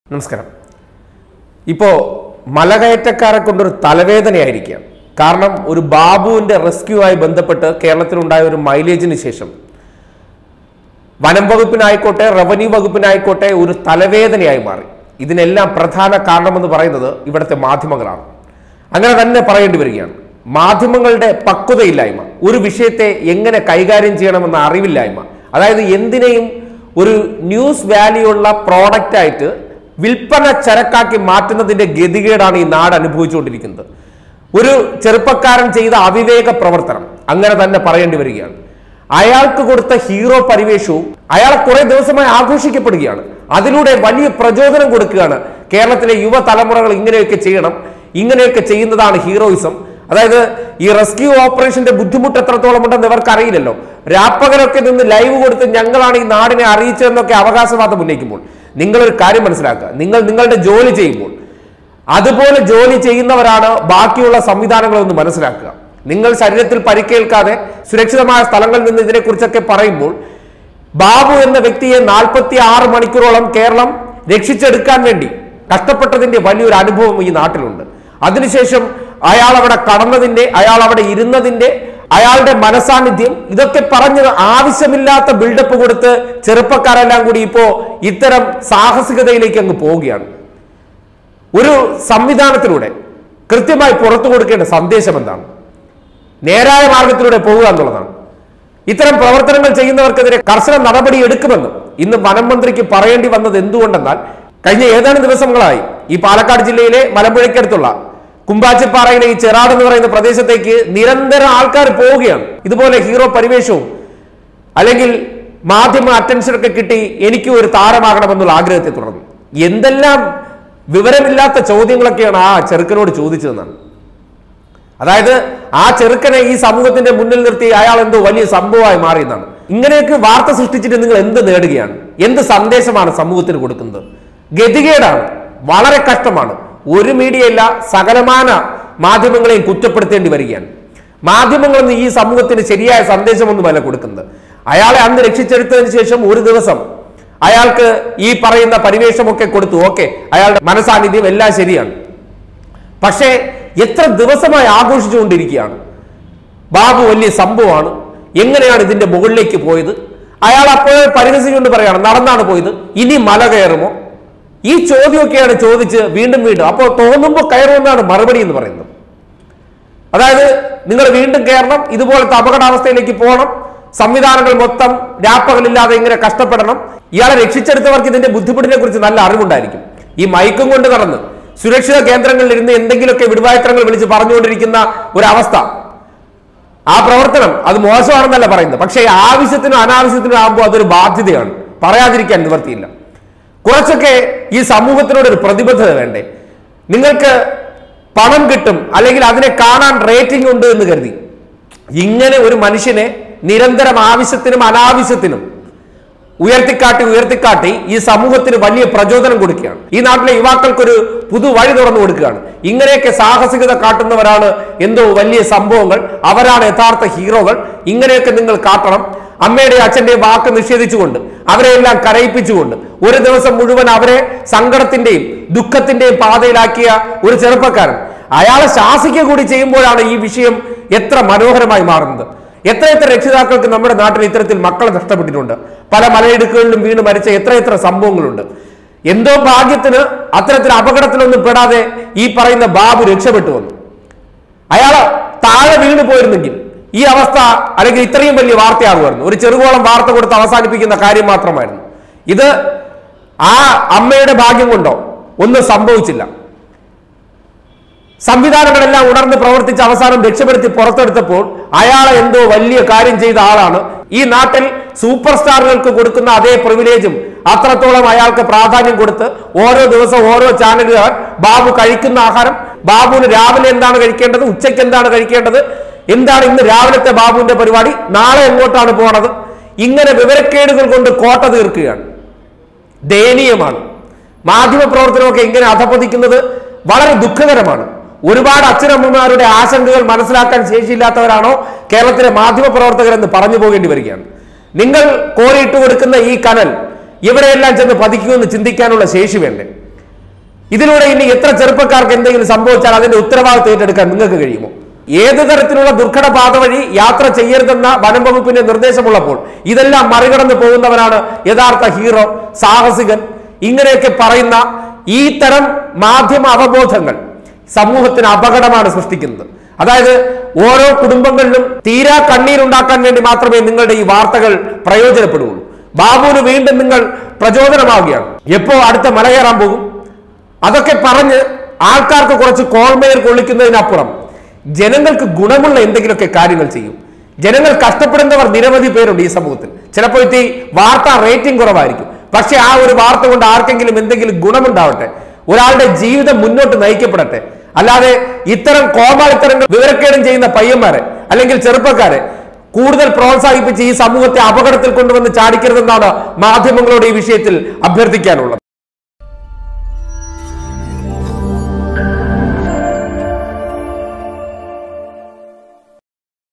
നമസ്കാരം ഇപ്പോൾ മലകയറ്റക്കാരെ കൊണ്ടൊരു തലവേദനയായിരിക്കാം കാരണം ഒരു ബാബുവിന്റെ റെസ്ക്യൂ ആയി ബന്ധപ്പെട്ട് കേരളത്തിലുണ്ടായ ഒരു മൈലേജിന് ശേഷം വനം വകുപ്പിനായിക്കോട്ടെ റവന്യൂ വകുപ്പിനായിക്കോട്ടെ ഒരു തലവേദനയായി മാറി ഇതിനെല്ലാം പ്രധാന കാരണമെന്ന് പറയുന്നത് ഇവിടുത്തെ മാധ്യമങ്ങളാണ് അങ്ങനെ തന്നെ പറയേണ്ടി വരികയാണ് മാധ്യമങ്ങളുടെ പക്വതയില്ലായ്മ ഒരു വിഷയത്തെ എങ്ങനെ കൈകാര്യം ചെയ്യണമെന്ന അറിവില്ലായ്മ അതായത് എന്തിനേയും ഒരു ന്യൂസ് വാല്യൂ ഉള്ള പ്രോഡക്റ്റ് ആയിട്ട് വിൽപ്പന ചരക്കാക്കി മാറ്റുന്നതിന്റെ ഗതികേടാണ് ഈ നാട് അനുഭവിച്ചുകൊണ്ടിരിക്കുന്നത് ഒരു ചെറുപ്പക്കാരൻ ചെയ്ത അവിവേക പ്രവർത്തനം അങ്ങനെ തന്നെ പറയേണ്ടി വരികയാണ് അയാൾക്ക് കൊടുത്ത ഹീറോ പരിവേഷവും അയാൾ കുറെ ദിവസമായി ആഘോഷിക്കപ്പെടുകയാണ് അതിലൂടെ വലിയ പ്രചോദനം കൊടുക്കുകയാണ് കേരളത്തിലെ യുവതലമുറകൾ ഇങ്ങനെയൊക്കെ ചെയ്യണം ഇങ്ങനെയൊക്കെ ചെയ്യുന്നതാണ് ഹീറോയിസം അതായത് ഈ റെസ്ക്യൂ ഓപ്പറേഷന്റെ ബുദ്ധിമുട്ട് എത്രത്തോളം ഉണ്ടെന്ന് ഇവർക്ക് അറിയില്ലല്ലോ രാപ്പകലൊക്കെ നിന്ന് ലൈവ് കൊടുത്ത് ഞങ്ങളാണ് ഈ നാടിനെ അറിയിച്ചതെന്നൊക്കെ അവകാശവാദം ഉന്നയിക്കുമ്പോൾ നിങ്ങളൊരു കാര്യം മനസ്സിലാക്കുക നിങ്ങൾ നിങ്ങളുടെ ജോലി ചെയ്യുമ്പോൾ അതുപോലെ ജോലി ചെയ്യുന്നവരാണ് ബാക്കിയുള്ള സംവിധാനങ്ങളൊന്ന് മനസ്സിലാക്കുക നിങ്ങൾ ശരീരത്തിൽ പരിക്കേൽക്കാതെ സുരക്ഷിതമായ സ്ഥലങ്ങളിൽ നിന്ന് ഇതിനെക്കുറിച്ചൊക്കെ പറയുമ്പോൾ ബാബു എന്ന വ്യക്തിയെ നാൽപ്പത്തി ആറ് മണിക്കൂറോളം കേരളം രക്ഷിച്ചെടുക്കാൻ വേണ്ടി കഷ്ടപ്പെട്ടതിന്റെ വലിയൊരു അനുഭവം ഈ നാട്ടിലുണ്ട് അതിനുശേഷം അയാൾ അവിടെ കടന്നതിന്റെ അയാൾ അവിടെ ഇരുന്നതിന്റെ അയാളുടെ മനസാന്നിധ്യം ഇതൊക്കെ പറഞ്ഞ് ആവശ്യമില്ലാത്ത ബിൽഡപ്പ് കൊടുത്ത് ചെറുപ്പക്കാരെല്ലാം കൂടി ഇപ്പോ ഇത്തരം സാഹസികതയിലേക്ക് അങ്ങ് പോവുകയാണ് ഒരു സംവിധാനത്തിലൂടെ കൃത്യമായി പുറത്തു കൊടുക്കേണ്ട സന്ദേശം എന്താണ് നേരായ മാർഗത്തിലൂടെ പോവുക എന്നുള്ളതാണ് ഇത്തരം പ്രവർത്തനങ്ങൾ ചെയ്യുന്നവർക്കെതിരെ കർശന നടപടി എടുക്കുമെന്ന് ഇന്ന് വനം മന്ത്രിക്ക് പറയേണ്ടി വന്നത് എന്തുകൊണ്ടെന്നാൽ കഴിഞ്ഞ ഏതാനും ദിവസങ്ങളായി ഈ പാലക്കാട് ജില്ലയിലെ മലമ്പുഴയ്ക്കടുത്തുള്ള കുമ്പാച്ചിപ്പാറയിലെ ഈ ചെറാട് എന്ന് പറയുന്ന പ്രദേശത്തേക്ക് നിരന്തരം ആൾക്കാർ പോവുകയാണ് ഇതുപോലെ ഹീറോ പരിവേഷവും അല്ലെങ്കിൽ മാധ്യമ അറ്റൻഷനൊക്കെ കിട്ടി എനിക്ക് ഒരു താരമാകണമെന്നുള്ള ആഗ്രഹത്തെ തുടർന്നു എന്തെല്ലാം വിവരമില്ലാത്ത ചോദ്യങ്ങളൊക്കെയാണ് ആ ചെറുക്കനോട് ചോദിച്ചതെന്നാണ് അതായത് ആ ചെറുക്കനെ ഈ സമൂഹത്തിന്റെ മുന്നിൽ നിർത്തി അയാൾ എന്തോ വലിയ സംഭവമായി മാറിയെന്നാണ് ഇങ്ങനെയൊക്കെ വാർത്ത സൃഷ്ടിച്ചിട്ട് നിങ്ങൾ എന്ത് നേടുകയാണ് എന്ത് സന്ദേശമാണ് സമൂഹത്തിന് കൊടുക്കുന്നത് ഗതികേടാണ് വളരെ കഷ്ടമാണ് ഒരു മീഡിയയല്ല സകലമാന മാധ്യമങ്ങളെയും കുറ്റപ്പെടുത്തേണ്ടി വരികയാണ് മാധ്യമങ്ങളൊന്നും ഈ സമൂഹത്തിന് ശരിയായ സന്ദേശമൊന്നുമല്ല കൊടുക്കുന്നത് അയാളെ അന്ന് രക്ഷിച്ചെടുത്തതിന് ശേഷം ഒരു ദിവസം അയാൾക്ക് ഈ പറയുന്ന പരിവേഷമൊക്കെ കൊടുത്തു ഓക്കെ അയാളുടെ മനസാന്നിധ്യം എല്ലാം ശരിയാണ് പക്ഷേ എത്ര ദിവസമായി ആഘോഷിച്ചുകൊണ്ടിരിക്കുകയാണ് ബാബു വലിയ സംഭവമാണ് എങ്ങനെയാണ് ഇതിന്റെ മുകളിലേക്ക് പോയത് അയാൾ അപ്പോഴേ പരിഹസിച്ചുകൊണ്ട് പറയാണ് നടന്നാണ് പോയത് ഇനി മല കയറുമോ ഈ ചോദ്യമൊക്കെയാണ് ചോദിച്ച് വീണ്ടും വീണ്ടും അപ്പോൾ തോന്നുമ്പോൾ കയറുമെന്നാണ് മറുപടി എന്ന് പറയുന്നത് അതായത് നിങ്ങൾ വീണ്ടും കയറണം ഇതുപോലത്തെ അപകടാവസ്ഥയിലേക്ക് പോകണം സംവിധാനങ്ങൾ മൊത്തം രാപ്പകലില്ലാതെ ഇങ്ങനെ കഷ്ടപ്പെടണം ഇയാളെ രക്ഷിച്ചെടുത്തവർക്ക് ഇതിന്റെ ബുദ്ധിമുട്ടിനെ കുറിച്ച് നല്ല അറിവുണ്ടായിരിക്കും ഈ മയക്കും കൊണ്ട് നടന്ന് സുരക്ഷിത കേന്ദ്രങ്ങളിൽ ഇരുന്ന് എന്തെങ്കിലുമൊക്കെ വിടുവായത്രങ്ങൾ വിളിച്ച് പറഞ്ഞുകൊണ്ടിരിക്കുന്ന ഒരവസ്ഥ ആ പ്രവർത്തനം അത് മോശമാണെന്നല്ല പറയുന്നത് പക്ഷേ ആവശ്യത്തിനും അനാവശ്യത്തിനും ആകുമ്പോൾ അതൊരു ബാധ്യതയാണ് പറയാതിരിക്കാൻ നിവർത്തിയില്ല കുറച്ചൊക്കെ ഈ സമൂഹത്തിനോട് ഒരു പ്രതിബദ്ധത വേണ്ടേ നിങ്ങൾക്ക് പണം കിട്ടും അല്ലെങ്കിൽ അതിനെ കാണാൻ റേറ്റിംഗ് ഉണ്ട് എന്ന് കരുതി ഇങ്ങനെ ഒരു മനുഷ്യനെ നിരന്തരം ആവശ്യത്തിനും അനാവശ്യത്തിനും ഉയർത്തിക്കാട്ടി ഉയർത്തിക്കാട്ടി ഈ സമൂഹത്തിന് വലിയ പ്രചോദനം കൊടുക്കുകയാണ് ഈ നാട്ടിലെ യുവാക്കൾക്കൊരു പുതു വഴി തുറന്നു കൊടുക്കുകയാണ് ഇങ്ങനെയൊക്കെ സാഹസികത കാട്ടുന്നവരാണ് എന്തോ വലിയ സംഭവങ്ങൾ അവരാണ് യഥാർത്ഥ ഹീറോകൾ ഇങ്ങനെയൊക്കെ നിങ്ങൾ കാട്ടണം അമ്മയുടെ അച്ഛന്റെ വാക്ക് നിഷേധിച്ചുകൊണ്ട് അവരെയെല്ലാം കരയിപ്പിച്ചുകൊണ്ട് ഒരു ദിവസം മുഴുവൻ അവരെ സങ്കടത്തിന്റെയും ദുഃഖത്തിന്റെയും പാതയിലാക്കിയ ഒരു ചെറുപ്പക്കാരൻ അയാളെ ശാസിക്കുക കൂടി ചെയ്യുമ്പോഴാണ് ഈ വിഷയം എത്ര മനോഹരമായി മാറുന്നത് എത്ര എത്ര രക്ഷിതാക്കൾക്ക് നമ്മുടെ നാട്ടിൽ ഇത്തരത്തിൽ മക്കളെ നഷ്ടപ്പെട്ടിട്ടുണ്ട് പല മലയിടുക്കുകളിലും വീണ് മരിച്ച എത്ര എത്ര സംഭവങ്ങളുണ്ട് എന്തോ ഭാഗ്യത്തിന് അത്തരത്തിൽ അപകടത്തിലൊന്നും പെടാതെ ഈ പറയുന്ന ബാബു രക്ഷപ്പെട്ടു വന്നു അയാള് താഴെ വീണ് പോയിരുന്നെങ്കിൽ ഈ അവസ്ഥ അല്ലെങ്കിൽ ഇത്രയും വലിയ വാർത്തയാകുമായിരുന്നു ഒരു ചെറുകോളം വാർത്ത കൊടുത്ത് അവസാനിപ്പിക്കുന്ന കാര്യം മാത്രമായിരുന്നു ഇത് ആ അമ്മയുടെ ഭാഗ്യം കൊണ്ടോ ഒന്നും സംഭവിച്ചില്ല സംവിധാനങ്ങളെല്ലാം ഉണർന്ന് പ്രവർത്തിച്ച് അവസാനം രക്ഷപ്പെടുത്തി പുറത്തെടുത്തപ്പോൾ അയാളെ എന്തോ വലിയ കാര്യം ചെയ്ത ആളാണ് ഈ നാട്ടിൽ സൂപ്പർ സ്റ്റാറുകൾക്ക് കൊടുക്കുന്ന അതേ പ്രിവിലേജും അത്രത്തോളം അയാൾക്ക് പ്രാധാന്യം കൊടുത്ത് ഓരോ ദിവസം ഓരോ ചാനലുകാർ ബാബു കഴിക്കുന്ന ആഹാരം ബാബുവിന് രാവിലെ എന്താണ് കഴിക്കേണ്ടത് ഉച്ചയ്ക്ക് എന്താണ് കഴിക്കേണ്ടത് എന്താണ് ഇന്ന് രാവിലത്തെ ബാബുവിന്റെ പരിപാടി നാളെ എങ്ങോട്ടാണ് പോണത് ഇങ്ങനെ വിവരക്കേടുകൾ കൊണ്ട് കോട്ട തീർക്കുകയാണ് ദയനീയമാണ് മാധ്യമ പ്രവർത്തനമൊക്കെ ഇങ്ങനെ അധപ്പതിക്കുന്നത് വളരെ ദുഃഖകരമാണ് ഒരുപാട് അച്ഛനമ്മമാരുടെ ആശങ്കകൾ മനസ്സിലാക്കാൻ ശേഷിയില്ലാത്തവരാണോ കേരളത്തിലെ മാധ്യമ പ്രവർത്തകരെന്ന് പറഞ്ഞു പോകേണ്ടി വരികയാണ് നിങ്ങൾ കോരിയിട്ട് കൊടുക്കുന്ന ഈ കനൽ ഇവിടെയെല്ലാം ചെന്ന് പതിക്കുമെന്ന് ചിന്തിക്കാനുള്ള ശേഷി വേണ്ടേ ഇതിലൂടെ ഇനി എത്ര ചെറുപ്പക്കാർക്ക് എന്തെങ്കിലും സംഭവിച്ചാൽ അതിന്റെ ഉത്തരവാദിത്വം ഏറ്റെടുക്കാൻ നിങ്ങൾക്ക് കഴിയുമോ ഏത് തരത്തിലുള്ള ദുർഘട പാത വഴി യാത്ര ചെയ്യരുതെന്ന വനം വകുപ്പിന്റെ നിർദ്ദേശമുള്ളപ്പോൾ ഇതെല്ലാം മറികടന്ന് പോകുന്നവനാണ് യഥാർത്ഥ ഹീറോ സാഹസികൻ ഇങ്ങനെയൊക്കെ പറയുന്ന ഈ തരം മാധ്യമ അവബോധങ്ങൾ സമൂഹത്തിന് അപകടമാണ് സൃഷ്ടിക്കുന്നത് അതായത് ഓരോ കുടുംബങ്ങളിലും തീരാ കണ്ണീരുണ്ടാക്കാൻ വേണ്ടി മാത്രമേ നിങ്ങളുടെ ഈ വാർത്തകൾ പ്രയോജനപ്പെടുകയുള്ളൂ ബാബുവിന് വീണ്ടും നിങ്ങൾ പ്രചോദനമാവുകയാണ് എപ്പോ അടുത്ത മല കയറാൻ പോകും അതൊക്കെ പറഞ്ഞ് ആൾക്കാർക്ക് കുറച്ച് കോൾമേർ കൊള്ളിക്കുന്നതിനപ്പുറം ജനങ്ങൾക്ക് ഗുണമുള്ള എന്തെങ്കിലുമൊക്കെ കാര്യങ്ങൾ ചെയ്യും ജനങ്ങൾ കഷ്ടപ്പെടുന്നവർ നിരവധി പേരുണ്ട് ഈ സമൂഹത്തിൽ ചിലപ്പോൾ ഈ വാർത്താ റേറ്റിംഗ് കുറവായിരിക്കും പക്ഷെ ആ ഒരു വാർത്ത കൊണ്ട് ആർക്കെങ്കിലും എന്തെങ്കിലും ഗുണമുണ്ടാവട്ടെ ഒരാളുടെ ജീവിതം മുന്നോട്ട് നയിക്കപ്പെടട്ടെ അല്ലാതെ ഇത്തരം കോമാളിത്തരങ്ങൾ വിവരക്കേടും ചെയ്യുന്ന പയ്യന്മാരെ അല്ലെങ്കിൽ ചെറുപ്പക്കാരെ കൂടുതൽ പ്രോത്സാഹിപ്പിച്ച് ഈ സമൂഹത്തെ അപകടത്തിൽ കൊണ്ടുവന്ന് ചാടിക്കരുതെന്നാണ് മാധ്യമങ്ങളോട് ഈ വിഷയത്തിൽ അഭ്യർത്ഥിക്കാനുള്ളത്